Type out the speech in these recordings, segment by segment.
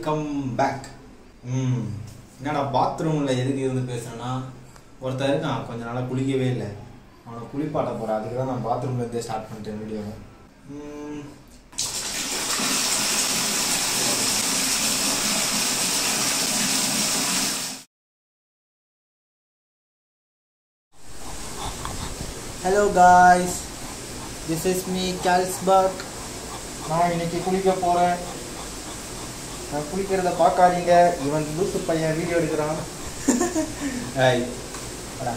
Welcome back ம் என்னடா பாத்ரூமில் எதுக்கு இருந்து பேசுகிறேன்னா ஒருத்தர் இருக்கான் கொஞ்ச நாளாக குளிக்கவே இல்லை அவனை குளிப்பாட்ட போகிறேன் அதுக்கு தான் நான் பாத்ரூம்ல இருந்தே ஸ்டார்ட் பண்ணிட்டேன் video hello guys this is me Carlsberg நான் இன்னைக்கு குளிக்க போகிறேன் நான் குளிக்கிறத பார்க்காதீங்க இவன் லூசு பையன் வீடியோ எடுக்கிறான் ஐய் வாடா.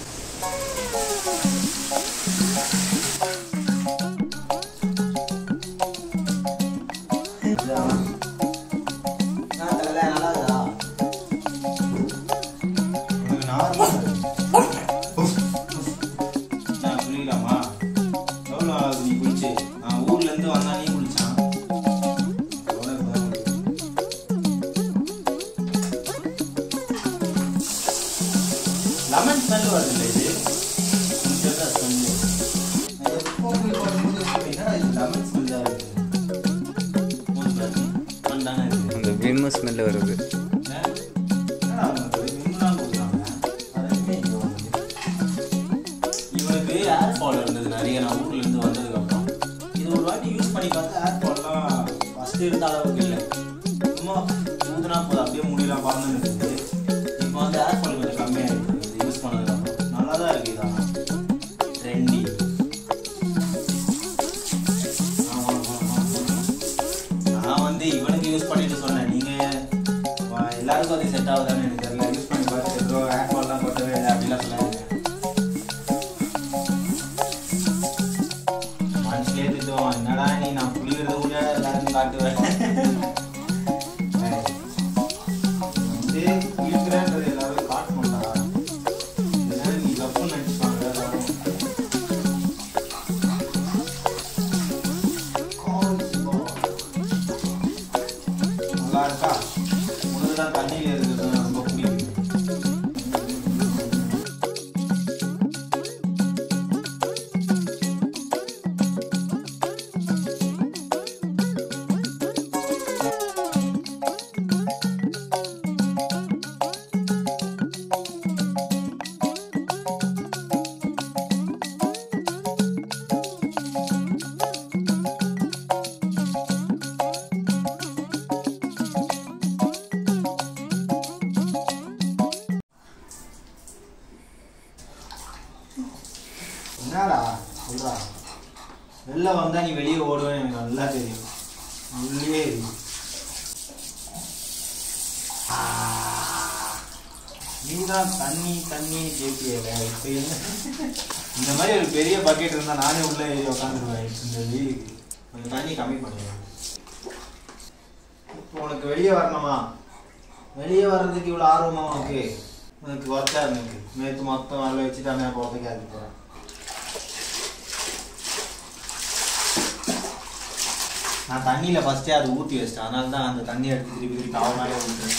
உனக்கு normal. நான் குளிக்கலாமா எவ்வளோ ஆகுது நீ குளிச்சு நான் ஊர்ல இருந்து வந்தா நீ குளிச்சான் அதோட இப்பதான் குளிக்கிறேன். லெமன் ஸ்மெல் வருது இல்லை இது கொஞ்சம் தான் ஸ்மெல் எப்போ குளிப்பாட்டு என்னடா இது லெமன் ஸ்மெல் தான் இருக்கு கொஞ்சம் தானே இருக்கு அந்த விம்மு ஸ்மெல் வருது என்னடா உனக்கு விம்லாம் கொடுக்குறாங்க அதே இங்கே வருது இவனுக்கு ஏர் ஃபால் இருந்தது நிறைய நான் ஊர்ல இருந்து வந்ததுக்கு அப்புறம் இது ஒரு வாட்டி யூஸ் பண்ணி பார்த்தா ஏர் ஃபால்லாம் ஃபர்ஸ்ட் இருந்த அளவுக்கு இல்லை சும்மா ஊதுனா போதும் அப்படியே முடியலாம் பறந்து இருக்குது இப்போ வந்து ஏர் ஃபால் கொஞ்சம் கம்மியாக இருக்குது இது யூஸ் பண்ணதுக்கு அப்புறம் நல்லா தான் இருக்கு இதான் ட்ரெண்டி நான் வந்து இவனுக்கு யூஸ் பண்ணிட்டு சொன்னேன் நீங்க வா, எல்லாருக்கும் அது செட் ஆகுதான்னு எனக்கு தெரியல யூஸ் பண்ணி பார்த்து ஏதோ ஏர் ஃபால்லாம் கொட்டவே இல்லை அப்படிலாம் சொல்லாதீங்க மனுஷனே திட்டுவான் என்னடா நீ நான் குளிக்கிறத கூட எல்லாரும் காட்டுவேன் ஏய், வந்து குளிக்கிறேன்றது எல்லாரும் காட்ட மாட்டா இல்லைன்னா நீ தப்புன்னு நினைச்சுப்பாங்க எல்லாரும் நல்லா இருக்கா உனக்கு தான் தண்ணியில் இருக்கிறது ரொம்ப பிடிக்கும் என்னடா சொல்றா வெளில வந்தா நீ வெளியே ஓடுவேன்னு எனக்கு நல்லா தெரியும் உள்ளே இரு. ஆ. நீதான் தண்ணி தண்ணி கேட்பியல இப்ப என்ன இந்த மாதிரி ஒரு பெரிய பக்கெட் இருந்தா நானே உள்ள ஏறி உட்காந்துருவேன் இந்த வெயிலுக்கு கொஞ்சம் தண்ணி கம்மி பண்ணுவேன் இப்போ உனக்கு வெளியே வரணுமா வெளியே வர்றதுக்கு இவ்வளோ ஆர்வமா உனக்கு உனக்கு ஒர்க்கா இருந்துச்சு நேற்று மொத்தம் அதில் வச்சுட்டு அண்ணன் போகிறதுக்கு அதுக்கு போகிறேன் நான் தண்ணியில் ஃபஸ்ட்டே அதை ஊற்றி வச்சிட்டேன் அதனால தான் அந்த தண்ணியை எடுத்து திருப்பி திருப்பி அவன் மேலே ஊற்றுறேன்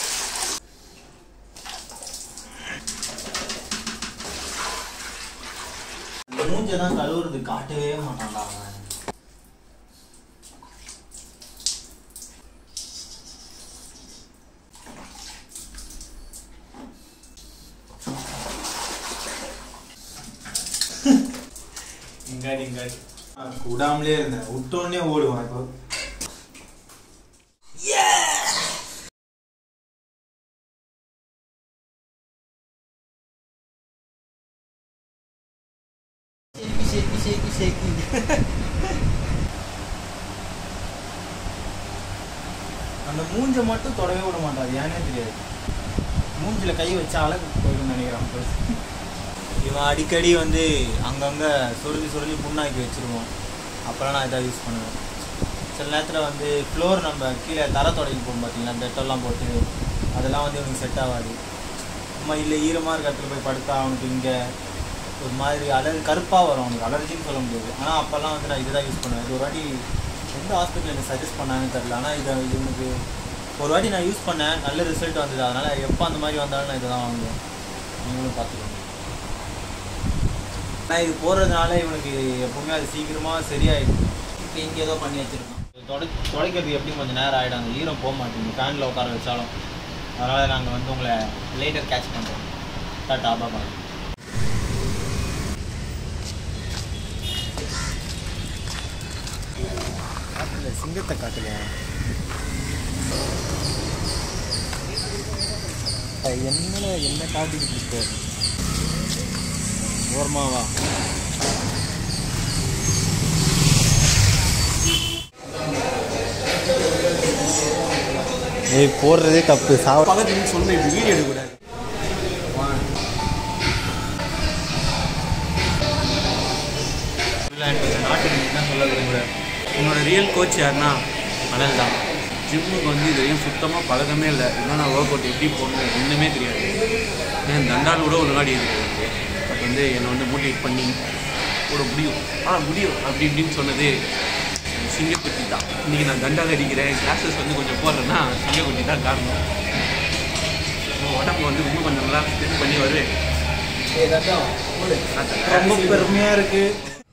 அந்த மூஞ்சை தான் கழுவுறது காட்டவே மாட்டான்டா அவன் இங்காடி இங்காடி விடாமலே இருந்தேன் விட்டோடனே ஓடுவான் இப்போ ஷேக்கி ஷேக்கி ஷேக்கி அந்த மூஞ்சை மட்டும் தொடவே விட மாட்டாது ஏன்னே தெரியாது மூஞ்சில கை வச்சா அழகு போயிடும்னு நினைக்கிறான் first. இவன் அடிக்கடி வந்து அங்கங்கே சொருகி சொருகி புண்ணாக்கி வச்சிருவோம் அப்போலாம் நான் இதாக யூஸ் பண்ணுவேன் சில நேரத்தில் வந்து ஃப்ளோர் நம்ம கீழே தர தொடங்கி போகும் பார்த்தீங்கன்னா பெட்டெல்லாம் போட்டு அதெல்லாம் வந்து இவனுக்கு செட் ஆகாது சும்மா இல்லை ஈரமாக இருக்க இடத்துல போய் படுத்தா அவனுக்கு இங்கே ஒரு மாதிரி அலர் கருப்பாக வரும் அவனுக்கு அலர்ஜின்னு சொல்ல முடியாது ஆனால் அப்போல்லாம் வந்து நான் இதுதான் யூஸ் பண்ணுவேன் இது ஒரு வாட்டி எந்த ஹாஸ்பிட்டல் எனக்கு சஜஸ்ட் பண்ணாங்கன்னு தெரில ஆனால் இதை இவனுக்கு ஒரு வாட்டி நான் யூஸ் பண்ணேன் நல்ல ரிசல்ட் வந்தது அதனால் எப்போ அந்த மாதிரி வந்தாலும் நான் இதை தான் வாங்குவேன் நீங்களும் பார்த்துக்கோங்க ஆனால் இது போடுறதுனால இவனுக்கு எப்பவுமே அது சீக்கிரமாக சரியாயிடும் இப்போ இங்கே ஏதோ பண்ணி வச்சிருக்கான் தொடை துடைக்கிறதுக்கு எப்படி கொஞ்சம் நேரம் ஆகிடும் அந்த ஈரம் போக மாட்டேங்குது ஃபேனில் உட்கார வச்சாலும் அதனால் நாங்கள் வந்து உங்களை லேட்டர் கேட்ச் பண்ணுறோம் டாட்டா பாபா காட்டுல சிங்கத்தை காட்டுல என்ன என்ன காட்டிக்கிட்டு இருக்க ஓரமாவா ஏய் போடுறதே தப்பு சாவ பக்கத்துல சொல்லணும் இப்படி வீடியோ எடுக்கக்கூடாது நாட்டுக்கு என்ன சொல்ல விரும்புகிறேன் என்னோட ரியல் கோச் யாருன்னா மணல் தான் ஜிம்முக்கு வந்து இது வரையும் சுத்தமாக பழக்கமே இல்லை இன்னும் நான் ஒர்க் அவுட் எப்படி போகணும் ஒன்றுமே தெரியாது ஏன் தண்டால் கூட ஒரு நாடி இருக்கு பட் வந்து என்னை வந்து மோட்டிவேட் பண்ணி கூட முடியும் ஆ முடியும் அப்படி இப்படின்னு சொன்னது சிங்கக்குட்டி தான் இன்றைக்கி நான் தண்டால் அடிக்கிறேன் கிளாஸஸ் வந்து கொஞ்சம் போடுறேன்னா சிங்கக்குட்டி தான் காரணம் உங்க உடம்பு வந்து இன்னும் கொஞ்சம் நல்லா ஸ்ட்ரெச் பண்ணி வருவேன் ரொம்ப பெருமையாக இருக்கு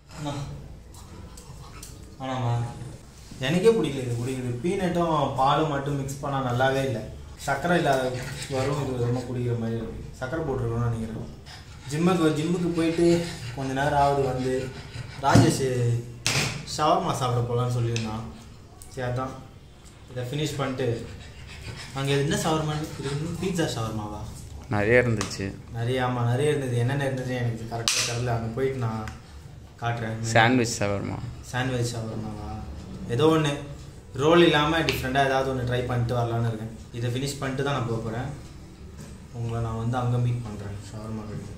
ஆனாமா எனக்கே பிடிக்கல இது பிடிக்குது பீனட்டும் பாலும் மட்டும் மிக்ஸ் பண்ணால் நல்லாவே இல்லை சர்க்கரை இல்லாத வரும் இது ரொம்ப குடிக்கிற மாதிரி இருக்கு சர்க்கரை போட்டிருக்கணும்னு நினைக்கிறேன் ஜிம்முக்கு ஜிம்முக்கு போயிட்டு கொஞ்ச நேரம் ஆகுது வந்து ராஜேஷ் ஷவர்மா சாப்பிட போகலான்னு சொல்லியிருந்தான் சரி அதான் இதை ஃபினிஷ் பண்ணிட்டு அங்கே என்ன ஷவர்மான்னு இது பீட்சா ஷவர்மாவா நிறைய இருந்துச்சு நிறைய ஆமாம் நிறைய இருந்தது என்னென்ன இருந்தது எனக்கு கரெக்டாக தெரில அங்கே போயிட்டு நான் காட்டுறேன் சாண்ட்விச் சவர்மா சாண்ட்விச் ஷவர்மாவா ஏதோ ஒன்று ரோல் இல்லாமல் டிஃப்ரெண்ட்டாக ஏதாவது ஒன்று ட்ரை பண்ணிட்டு வரலான்னு இருக்கேன் இதை ஃபினிஷ் பண்ணிட்டு தான் நான் போக போகிறேன் உங்களை நான் வந்து அங்கே மீட் பண்ணுறேன் ஷவர்மா கடையில்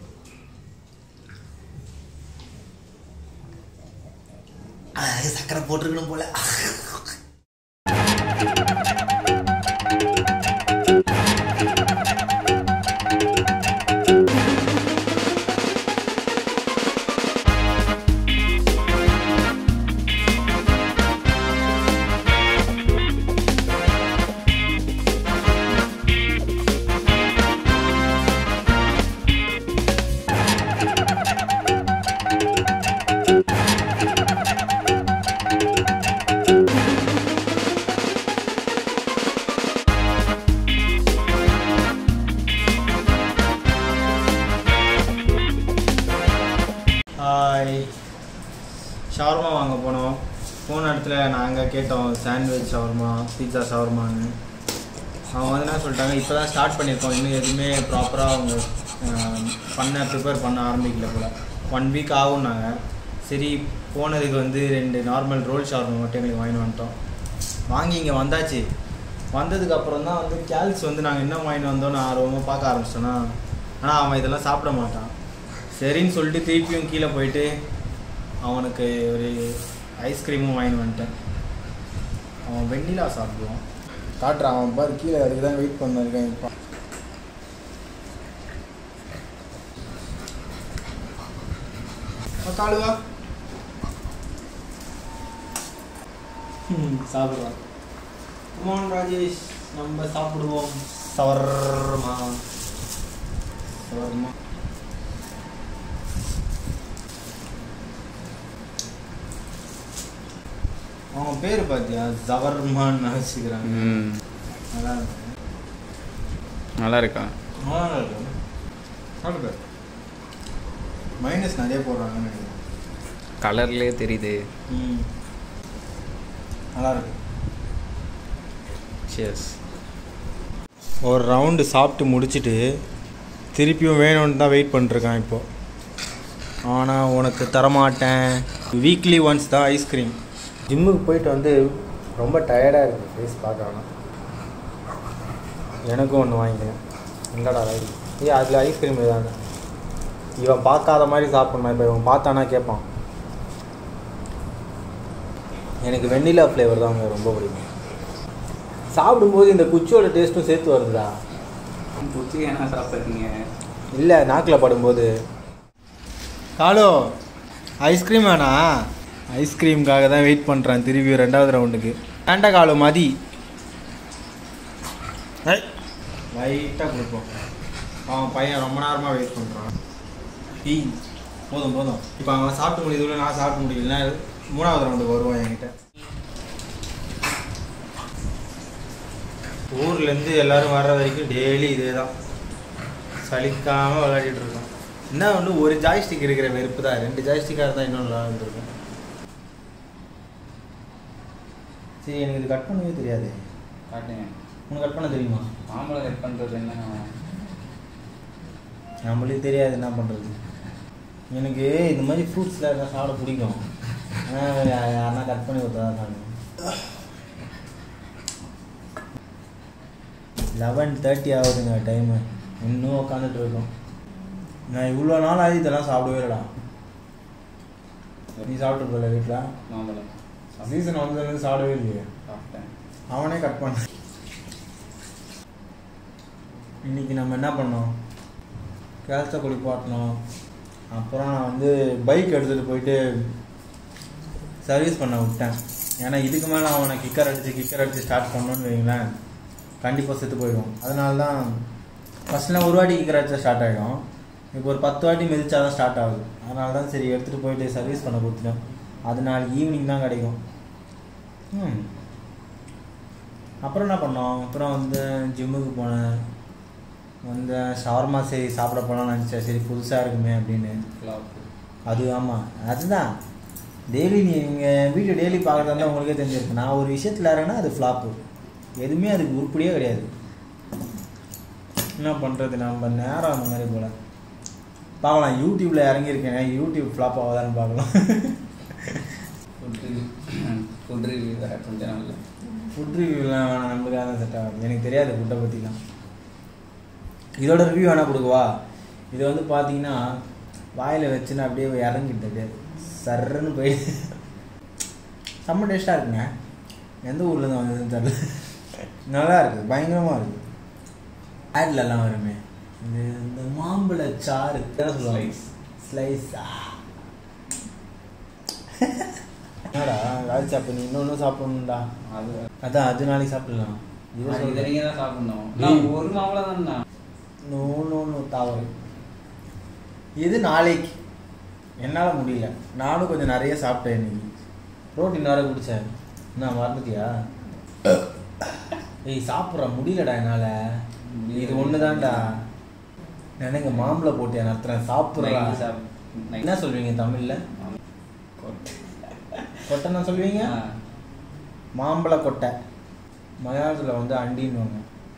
சக்கரை போட்டிருக்கணும் போல ஹாய் ஷவர்மா வாங்க போனோம் போன இடத்துல நாங்கள் கேட்டோம் சாண்ட்விச் ஷவர்மா பீட்சா ஷவர்மான்னு அவங்க வந்து என்ன சொல்லிட்டாங்க இப்போ தான் ஸ்டார்ட் பண்ணியிருக்கோம் இன்னும் எதுவுமே ப்ராப்பராக அவங்க அஹ், பண்ண ப்ரிப்பேர் பண்ண ஆரம்பிக்கல போல் ஒன் வீக் ஆகும்னாங்க சரி போனதுக்கு வந்து ரெண்டு நார்மல் ரோல் ஷவர்மா மட்டும் எங்களுக்கு வாங்கிட்டு வந்துட்டோம் வாங்கி இங்கே வந்தாச்சு வந்ததுக்கு அப்புறம் தான் வந்து கேல்ஸ் வந்து நாங்கள் என்ன வாங்கிட்டு வந்தோம்னு ஆர்வமாக பார்க்க ஆரம்பிச்சிட்டோன்னா ஆனால் அவன் இதெல்லாம் சாப்பிட மாட்டான் சரின்னு சொல்லிட்டு திருப்பியும் கீழே போயிட்டு அவனுக்கு ஒரு ஐஸ்கிரீமும் வாங்கிட்டு வந்துட்டேன் அவன் வெண்ணிலா சாப்பிடுவான் காட்டுறான் அவன் பாரு கீழே அதுக்கு தான் வெயிட் பண்ணிருக்கேன் இப்போ காலுவா சாப்பிடுவான் குமான் ராஜேஷ் நம்ம சாப்பிடுவோம் சவர்மா சவர்மா அவன் பேர் பார்த்தியா ஜவர்மான்னு வச்சுக்கிறாங்க ம் நல்லா இருக்கு நல்லா இருக்கா நல்லா இருக்கு சாப்பிடு மைனஸ் நிறைய போடுறாங்கன்னு நினைக்கிறேன் கலர்லேயே தெரியுது ம் நல்லா இருக்கு சியர்ஸ் ஒரு ரவுண்டு சாப்பிட்டு முடிச்சிட்டு திருப்பியும் வேணும்னு தான் வெயிட் பண்ணிருக்கான் இப்போ ஆனால் உனக்கு தரமாட்டேன் வீக்லி ஒன்ஸ் தான் ஐஸ்கிரீம் ஜிம்முக்கு போயிட்டு வந்து ரொம்ப டயர்டாக இருக்குது ஃபேஸ் பார்க்கலாம் எனக்கும் ஒன்று வாங்கிக்கிறேன் எங்கடா ரைட் ஏ அதில் ஐஸ்கிரீம் இதாங்க இவன் பார்க்காத மாதிரி சாப்பிட்ணும் இப்போ இவன் பார்த்தானா கேட்பான் எனக்கு வெண்ணிலா ஃப்ளேவர் தான் அவங்க ரொம்ப பிடிக்கும் சாப்பிடும்போது இந்த குச்சியோட டேஸ்ட்டும் சேர்த்து வருதுடா புத்தி என்ன சாப்பிட்றீங்க இல்லை நாக்கில் படும்போது காலோ ஐஸ்கிரீம் வேணா ஐஸ்கிரீமுக்காக தான் வெயிட் பண்ணுறேன் திருப்பி ரெண்டாவது ரவுண்டுக்கு வேண்டா காலோ மதி லைட்டாக கொடுப்போம் அவன் பையன் ரொம்ப நேரமாக வெயிட் பண்ணுறான் டீ போதும் போதும் இப்போ அவன் சாப்பிட்டு முடியுதுல நான் சாப்பிட்டு முடியல மூணாவது ரவுண்டுக்கு வருவான் என்கிட்ட ஊர்லேருந்து எல்லாரும் வர்ற வரைக்கும் டெய்லி இதே தான் சலிக்காமல் விளையாடிட்டு இருக்கோம் என்ன ஒன்று ஒரு ஜாய்ஸ்டிக் இருக்கிற வெறுப்பு தான் ரெண்டு ஜாய்ஸ்டிக்காக இருந்தால் இன்னும் நல்லா இருந்திருக்கும் சரி எனக்கு இது கட் பண்ணவே தெரியாது காட்டுங்க உனக்கு கட் பண்ண தெரியுமா மாம்பழம் கட் பண்ணுறது என்ன நம்மளுக்கு தெரியாது என்ன பண்ணுறது எனக்கு இந்த மாதிரி ஃப்ரூட்ஸில் எதாவது சாப்பிட பிடிக்கும் ஆனால் யாருன்னா கட் பண்ணி கொடுத்தா தான் லெவன் தேர்ட்டி ஆகுதுங்க டைமு இன்னும் உட்காந்துட்டு இருக்கோம் நான் இவ்வளோ நாள் ஆகி இதெல்லாம் சாப்பிடவே இல்லைடா நீ சாப்பிட்டு போல வீட்டில் மாம்பழம் சீசன் வந்ததுலேருந்து சாப்பிடவே இல்லையே சாப்பிட்டேன் அவனே கட் பண்ண இன்னைக்கு நம்ம என்ன பண்ணோம் கேல்ஸை குளிப்பாட்டினோம் அப்புறம் நான் வந்து பைக் எடுத்துகிட்டு போயிட்டு சர்வீஸ் பண்ண விட்டேன் ஏன்னா இதுக்கு மேலே அவனை கிக்கர் அடித்து கிக்கர் அடித்து ஸ்டார்ட் பண்ணோன்னு வைங்களேன் கண்டிப்பாக செத்து போயிடும் அதனால தான் ஃபஸ்ட்லாம் ஒரு வாட்டி கிக்கர் அடிச்சா ஸ்டார்ட் ஆகிடும் இப்போ ஒரு பத்து வாட்டி மிதிச்சா தான் ஸ்டார்ட் ஆகுது அதனால தான் சரி எடுத்துகிட்டு போயிட்டு சர்வீஸ் பண்ண கொடுத்துட்டேன் அது நாளைக்கு ஈவினிங் தான் கிடைக்கும் ம் அப்புறம் என்ன பண்ணோம் அப்புறம் வந்து ஜிம்முக்கு போனேன் வந்து ஷவர்மா சரி சாப்பிட போகலாம்னு நினச்சேன் சரி புதுசாக இருக்குமே அப்படின்னு ஃப்ளாப் அது ஆமாம் அதுதான் டெய்லி நீங்கள் வீடியோ டெய்லி பார்க்குறதா இருந்தால் உங்களுக்கே தெரிஞ்சிருக்கு நான் ஒரு விஷயத்தில் இறங்கினா அது ஃப்ளாப்பு எதுவுமே அதுக்கு உருப்படியே கிடையாது என்ன பண்ணுறது நம்ம நேரம் அந்த மாதிரி போல் பார்க்கலாம் யூடியூப்பில் இறங்கியிருக்கேன் யூடியூப் ஃப்ளாப் ஆகுதான்னு பார்க்கலாம் ஃபுட் ரிவ்யூ ஃபுட் ரிவ்யூ வேறு கொஞ்ச நாள் ஃபுட் ரிவ்யூலாம் வேணாம் நம்மளுக்காக தான் செட் ஆகுது எனக்கு தெரியாது ஃபுட்டை பற்றிலாம் இதோட ரிவ்யூ வேணால் கொடுக்கவா இது வந்து பார்த்தீங்கன்னா வாயில் வச்சுன்னு அப்படியே இறங்கிட்டு அப்படியே சர்ன்னு போய் செம்ம டேஸ்ட்டாக இருக்குங்க எந்த ஊர்லேருந்து வந்ததுன்னு தெரியல நல்லா இருக்குது பயங்கரமாக இருக்குது ஆட்லலாம் வருமே இந்த இந்த மாம்பழ சாறு என்ன சொல்லுவாங்க ஸ்லைஸ் என்னடா ராஜ் சாப்பிட்டு நீ இன்னொன்று சாப்பிடணும்டா அது அதான் அது நாளைக்கு சாப்பிடலாம் இது இது சொல்றேன். நீங்கள் தான் சாப்பிடணும் டேய். நான் ஒரு மாம்பழம் தானே நோ நோ நோ தவறு இது நாளைக்கு என்னால் முடியல நானும் கொஞ்சம் நிறைய சாப்பிட்டேன் இன்னைக்கு ப்ரோட்டீன் வேற குடித்தேன் என்ன மறந்துட்டியா ஏய் சாப்பிட்ற முடியலடா என்னால் இது ஒன்று தான்டா நினைங்க மாம்பழம் போட்டு நடத்துகிறேன் சாப்பிட்றா நைட்டு சாப் என்ன சொல்வீங்க தமிழில் கொட்டைன்னா சொல்லுவீங்க மாம்பழ கொட்டை மலையாளத்தில் வந்து அண்டின்னு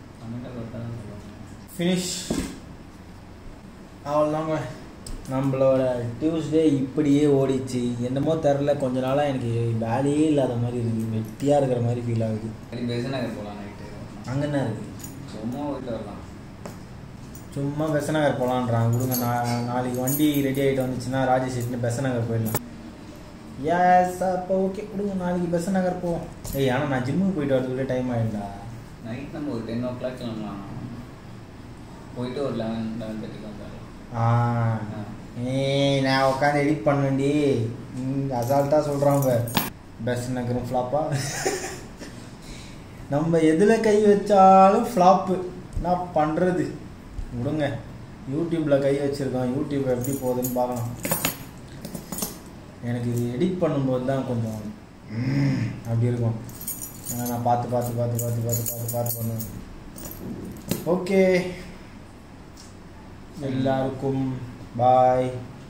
ஃபினிஷ் அவ்வளோதாங்க நம்மளோட டியூஸ்டே இப்படியே ஓடிச்சு என்னமோ தெரில கொஞ்ச நாளாக எனக்கு வேலையே இல்லாத மாதிரி இருக்குது வெட்டியாக இருக்கிற மாதிரி ஃபீல் ஆகுது பெசன் நகர் போகலாம் நைட்டு அங்கே என்ன இருக்குது சும்மா போயிட்டு வரலாம் சும்மா பெசநகர் போகலான்றான் கொடுங்க நான் நாளைக்கு வண்டி ரெடி ஆகிட்டு வந்துச்சுன்னா ராஜேஷ் இட்டுன்னு பெசநகர் போயிடலாம் ஏஸ் அப்போ ஓகே கொடுங்க நாளைக்கு பெசநகர் போவோம் ஏய் ஆனால் நான் ஜிம்முக்கு போயிட்டு வரதுக்குள்ளே டைம் ஆகிடும்டா நைட் நம்ம ஒரு டென் ஓ கிளாக் கிளம்பலாம் போயிட்டு ஒரு லெவன் லெவன் தேர்ட்டிக்கு வந்துடலாம் ஆ ஏய் நான் உட்காந்து எடிட் பண்ணேன்டி அசால்ட்டாக சொல்கிறாங்க பெஸ்ட் நகரும் ஃப்ளாப்பா நம்ம எதில் கை வச்சாலும் ஃப்ளாப்பு என்ன பண்ணுறது விடுங்க யூடியூப்பில் கை வச்சுருக்கோம் யூடியூப் எப்படி போகுதுன்னு பார்க்கலாம் எனக்கு இது எடிட் பண்ணும்போது தான் கொஞ்சம் ம், அப்படி இருக்கும் ஏன்னா நான் பார்த்து பார்த்து பார்த்து பார்த்து பார்த்து பார்த்து பார்த்து பண்ணுவேன் ஓகே எல்லாருக்கும் பாய்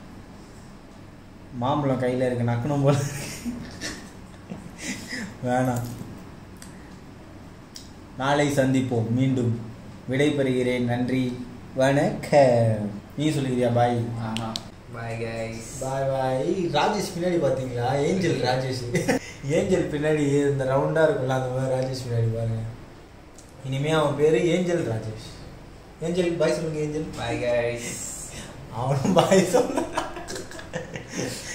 மாம்பழம் கையில் இருக்கு நக்கணும் போல வேணாம் நாளை சந்திப்போம் மீண்டும் விடைபெறுகிறேன் நன்றி வணக்கம் நீ சொல்லுகிறியா பாய் ஆஹா பாய் கைஸ் பாய் பாய் ராஜேஷ் பின்னாடி பார்த்தீங்களா ஏஞ்சல் ராஜேஷ் ஏஞ்சல் பின்னாடி இந்த ரவுண்டாக இருக்கும்ல அந்த மாதிரி ராஜேஷ் பின்னாடி பாருங்க இனிமே அவன் பேர் ஏஞ்சல் ராஜேஷ் ஏஞ்சல் பாய் சொல்லுங்க ஏஞ்சல் பாய் கைஸ் அவனும் பாய் சொன்ன